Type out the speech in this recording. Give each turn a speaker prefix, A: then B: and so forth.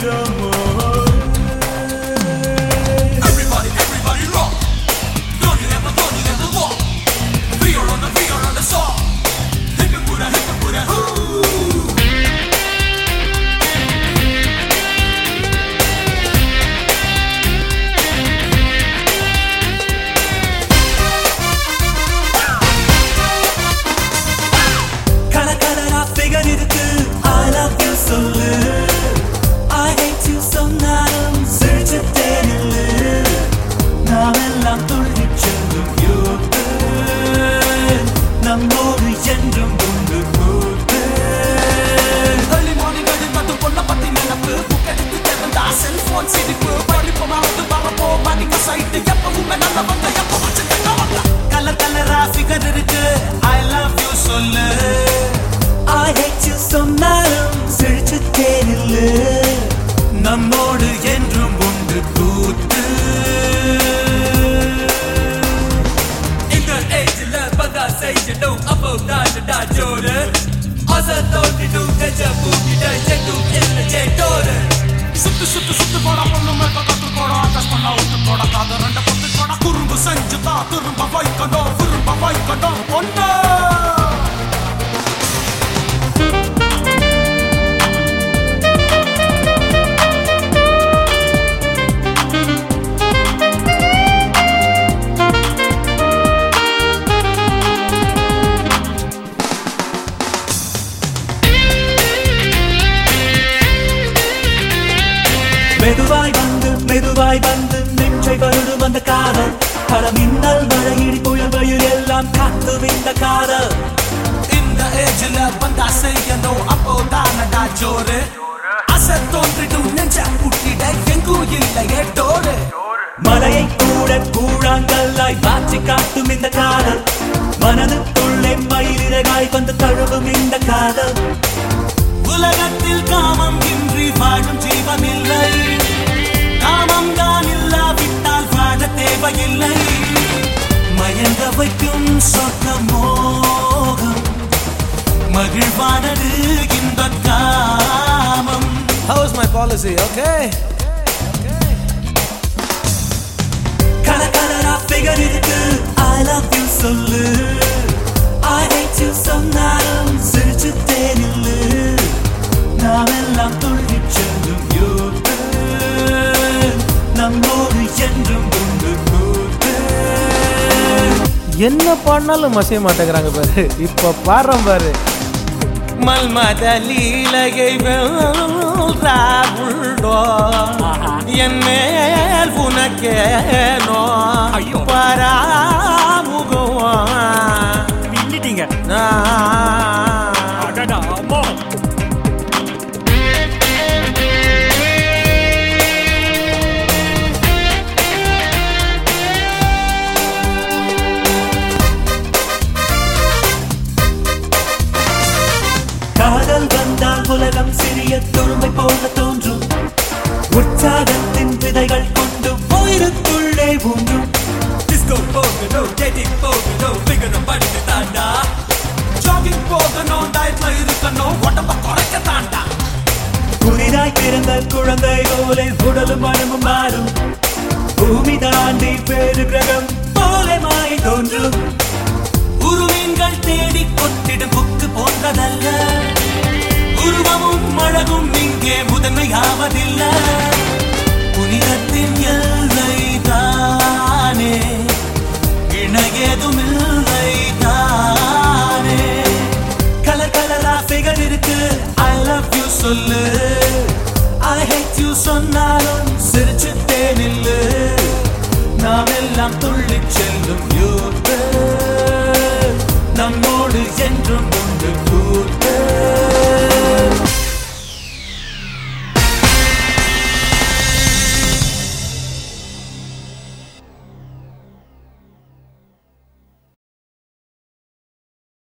A: ஈரமோ
B: Everybody, everybody rock. Don't you ever, don't you ever walk. Fear on the, fear on the song. Hip it, put a, hip it, put a, ooh.
A: கல கலரா figure இருக்கு I love you சொல்லு I hate you சொன்னாலும் சிரிச்சுட்டே நில்லு நாமெல்லாம் துள்ளிச் செல்லும் youth நம்மோடு என்றும் உண்டு கூத்து
B: Early morning, early மது பொண்ண பத்தி நினப்பு புக்கெடுத்து திறந்தா செல்போன் சிரிப்பு படிப்போமா வந்து பார்ப்போ படிக்க சைட்டு எப்பவுமே நல்ல வந்த எப்ப வச்சு
A: கலர் கலரா figure இருக்கு I love you சொல்லு I hate you சொன்னாலும் சிரிச்சுட்டே நில்லு நம்மோடு என்றும் உண்டு கூத்து
B: இந்த ஏஜ்ல பதா செய்யணும் அப்போ தாண்டா ஜோடு அச தோண்டிடும் நெஜ பூட்டிட எங்கும் என்ன ஜெயிட்டோடு சுத்து சுத்து சுத்து போட பொண்ணு மேல கத்து போட அட்ஜஸ்ட் பண்ண விட்டு போட காத ரெண்டு பொத்து போட குறும்பு செஞ்சு தான் திரும்ப வைக்கணும் திரும்ப வைக்கணும் ஒண்ணு
A: மெதுவாய் வந்து மெதுவாய் வந்து நெஞ்சை வருடும் அந்த காதல் பல மின்னல் மழையிடி புயல் வயல் எல்லாம் காத்தும் இந்த காதல்
B: இந்த ஏஜ்ல வந்தா செய்யணும் அப்போ தானடா ஜோரு அச தோன்றிடும் நெஞ்ச புட்டிட எங்கும் இல்லையே டோரு
A: மலையை கூட கூழாங்கல்லாய் மாற்றி காட்டும் இந்த காதல் மனதுக்குள்ளே மயிலிறகாய் வந்து தழுவும் இந்த காதல்
B: உலகத்தில் காமம் இன்றி வாழும் ஜீவனில்லை காமம் தான் இல்லாவிட்டால் வாழ தேவையில்லை
A: மயங்க வைக்கும் சொர்க்க மோகம் மகிழ்வானது இந்த காமம்
C: How is my policy? Okay.
A: கல கலரா figure இருக்கு I love you சொல்லு I hate you சொன்னாலும் சிரிச்சுட்டே நில்லு நாமெல்லாம் துள்ளிச் செல்லும் யூத்து நம்மோடு என்றும் உண்டு கூத்து
C: என்ன பண்ணாலும் மசிய மாட்டேங்கிறாங்க பாரு இப்ப பாடுறோம் பாரு மல்மத லீலகை வெல்றாவுண்டோ என் மேல் உனக்கேனோ பராமுகம்
D: பின்னிட்டீங்க
C: நான்
D: அடடா அம்மா
A: காதல் வந்தால் உலகம் சிறிய துரும்பை போல தோன்றும் உற்சாகத்தின் விதைகள் கொண்டு உயிருக்குள்ளே ஊன்றும்
B: டிஸ்கோ போகணும் டேட்டிங் போகணும் பிகனும் படிக்க தாண்டா ஜாகிங் போகணும் டயட்ல இருக்கணும் உடம்ப குறைக்க தாண்டா
A: புதிதாய் பிறந்த குழந்தை போல உடலும் மனமும் மாறும் பூமி தாண்டி வேறு கிரகம் போல மாய் தோன்றும்
B: உருமீன்கள் தேடி கொட்டிடும் புக்கு போன்றதல்ல உருவமும் அழகும் இங்கே முதன்மையாவதில்லை புனிதத்தின் எல்லை தானே இணையதும் இல்லை தானே
A: கலர் கலரா figure இருக்கு I love you சொல்லு I hate you சொன்னாலும் சிரிச்சுட்டே நில்லு நாம் எல்லாம் துள்ளிச் செல்லும்